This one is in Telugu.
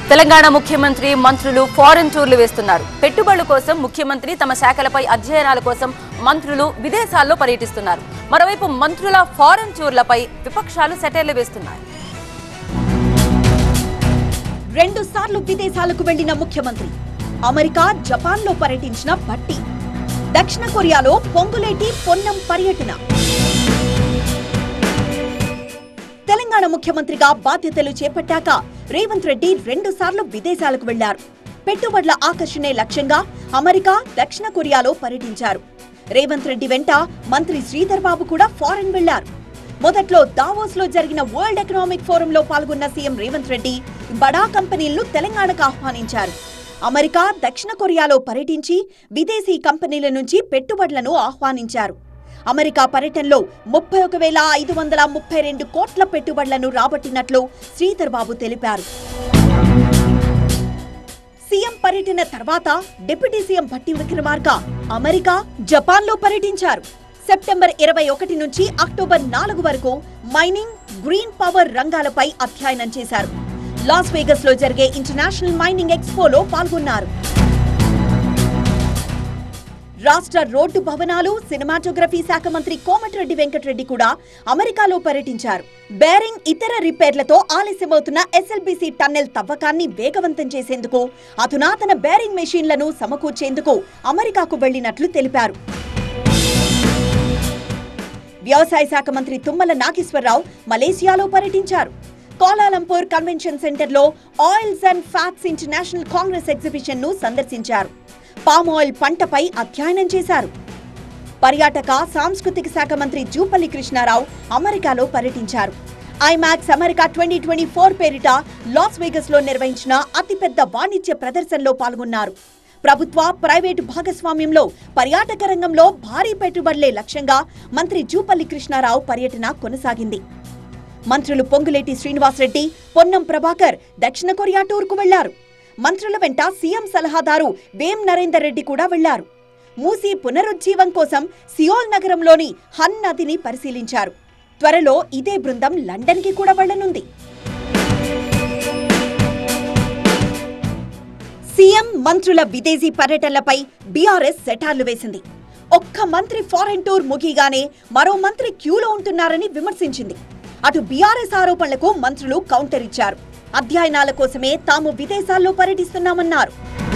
తెలంగాణ ముఖ్యమంత్రి మంత్రులు ఫారెన్ టూర్లు వేస్తున్నారు పెట్టుబడుల కోసం ముఖ్యమంత్రి తమ శాఖలపై అధ్యయనాల కోసం మంత్రులు విదేశాల్లో పర్యటిస్తున్నారు మరోవైపు మంత్రుల ఫారెన్ టూర్లపై విపక్షాలు సెటైర్లు వేస్తున్నాయి రెండు సార్లు విదేశాలకు వెళ్లిన ముఖ్యమంత్రి అమెరికా జపాన్లో పర్యటించిన భట్టి దక్షిణ కొరియాలో పొంగులేటి పొన్నం పర్యటన తెలంగాణ ముఖ్యమంత్రిగా బాధ్యతలు చేపట్టాక రేవంత్ రెడ్డి రెండు సార్లు విదేశాలకు వెళ్లారు పెట్టుబడుల ఆకర్షణే లక్ష్యంగా అమెరికా దక్షిణ కొరియాలో పర్యటించారు రేవంత్ రెడ్డి వెంట మంత్రి శ్రీధర్ బాబు కూడా ఫారెన్ వెళ్లారు మొదట్లో దావోస్ లో జరిగిన వరల్డ్ ఎకనామిక్ ఫోరంలో పాల్గొన్న సీఎం రేవంత్ రెడ్డి బడా కంపెనీలను తెలంగాణకు ఆహ్వానించారు అమెరికా దక్షిణ కొరియాలో పర్యటించి విదేశీ కంపెనీల నుంచి పెట్టుబడులను ఆహ్వానించారు అమెరికా పర్యటనలో ముప్పై ఒక వేల ఐదు వందల ముప్పై రెండు కోట్ల పెట్టుబడులను రాబట్టినట్లు శ్రీధర్ బాబు తెలిపారు సీఎం పర్యటన తర్వాత deputy CM Bhatti Vikramarka America జపాన్లో పర్యటించారు సెప్టెంబర్ ఇరవై ఒకటి నుంచి అక్టోబర్ నాలుగు వరకు మైనింగ్ గ్రీన్ పవర్ రంగాలపై అధ్యయనం చేశారు లాస్ వేగస్ లో జరిగే ఇంటర్నేషనల్ మైనింగ్ ఎక్స్పోలో పాల్గొన్నారు రాష్ట్ర రోడ్డు భవనాలు సినిమాటోగ్రఫీ శాఖ మంత్రి కోమటిరెడ్డి వెంకటరెడ్డి కూడా అమెరికాలో పర్యటించారు బేరింగ్ ఇతర రిపేర్లతో ఆలస్యమవుతున్న ఎస్ఎల్బీసీ టన్నెల్ తవ్వకాన్ని వేగవంతం చేసేందుకు అధునాతన బేరింగ్ మెషీన్లను సమకూర్చేందుకు అమెరికాకు వెళ్లినట్లు తెలిపారు వ్యవసాయ శాఖ మంత్రి తుమ్మల నాగేశ్వరరావు మలేసియాలో పర్యటించారు కోలాలంపూర్ కన్వెన్షన్ సెంటర్లో oils and fats international congress exhibition ను సందర్శించారు పామ్ ఆయిల్ పంటపై అధ్యయనం చేశారు పర్యాటక సాంస్కృతిక శాఖ మంత్రి జూపల్లి కృష్ణారావు అమెరికాలో పర్యటించారు IMEX America twenty twenty four పేరిట లాస్ వేగస్ లో నిర్వహించిన అతిపెద్ద వాణిజ్య ప్రదర్శనలో పాల్గొన్నారు ప్రభుత్వ ప్రైవేటు భాగస్వామ్యంలో పర్యాటక రంగంలో భారీ పెట్టుబడులే లక్ష్యంగా మంత్రి జూపల్లి కృష్ణారావు పర్యటన కొనసాగింది మంత్రులు పొంగులేటి శ్రీనివాసరెడ్డి పొన్నం ప్రభాకర్ దక్షిణ కొరియా టూర్కు వెళ్లారు మంత్రుల వెంట సీఎం సలహాదారు వేం నరేందర్ రెడ్డి కూడా వెళ్లారు మూసీ పునరుజ్జీవం కోసం సియోల్ నగరంలోని హన్ నదిని పరిశీలించారు త్వరలో ఇదే బృందం లండన్కి కూడా వెళ్లనుంది సీఎం మంత్రుల విదేశీ పర్యటనలపై బీఆర్ఎస్ సెటార్లు వేసింది ఒక్క మంత్రి ఫారెన్ టూర్ ముగిగానే మరో మంత్రి క్యూలో ఉంటున్నారని విమర్శించింది అటు బీఆర్ఎస్ ఆరోపణలకు మంత్రులు కౌంటర్ ఇచ్చారు అధ్యయనాల కోసమే తాము విదేశాల్లో పర్యటిస్తున్నామన్నారు